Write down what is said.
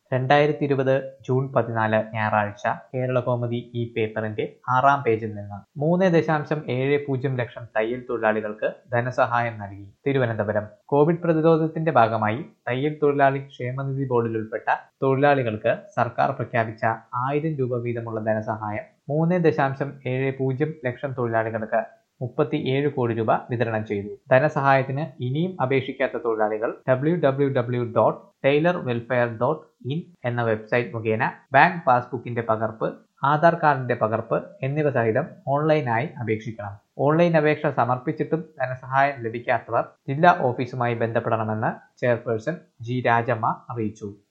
രണ്ടായിരത്തി ഇരുപത് ജൂൺ പതിനാല് ഞായറാഴ്ച കേരളകൗമുദി ഈ പേപ്പറിന്റെ ആറാം പേജിൽ നിന്ന് മൂന്ന് ദശാംശം ഏഴ് പൂജ്യം ലക്ഷം തയ്യൽ തൊഴിലാളികൾക്ക് ധനസഹായം നൽകി തിരുവനന്തപുരം കോവിഡ് പ്രതിരോധത്തിന്റെ ഭാഗമായി തയ്യൽ തൊഴിലാളി ക്ഷേമനിധി ബോർഡിൽ ഉൾപ്പെട്ട തൊഴിലാളികൾക്ക് സർക്കാർ പ്രഖ്യാപിച്ച ആയിരം രൂപ വീതമുള്ള ധനസഹായം മൂന്ന് ദശാംശം ഏഴ് പൂജ്യം ലക്ഷം തൊഴിലാളികൾക്ക് മുപ്പത്തി ഏഴ് കോടി രൂപ വിതരണം ചെയ്തു ധനസഹായത്തിന് ഇനിയും അപേക്ഷിക്കാത്ത തൊഴിലാളികൾ W W W dot tailor welfare dot in എന്ന വെബ്സൈറ്റ് മുഖേന ബാങ്ക് പാസ്ബുക്കിന്റെ പകർപ്പ് ആധാർ കാർഡിന്റെ പകർപ്പ് എന്നിവ സഹിതം ഓൺലൈനായി അപേക്ഷിക്കണം ഓൺലൈൻ അപേക്ഷ സമർപ്പിച്ചിട്ടും ധനസഹായം ലഭിക്കാത്തവർ ജില്ലാ ഓഫീസുമായി ബന്ധപ്പെടണമെന്ന് ചെയർപേഴ്സൺ ജി രാജമ്മ അറിയിച്ചു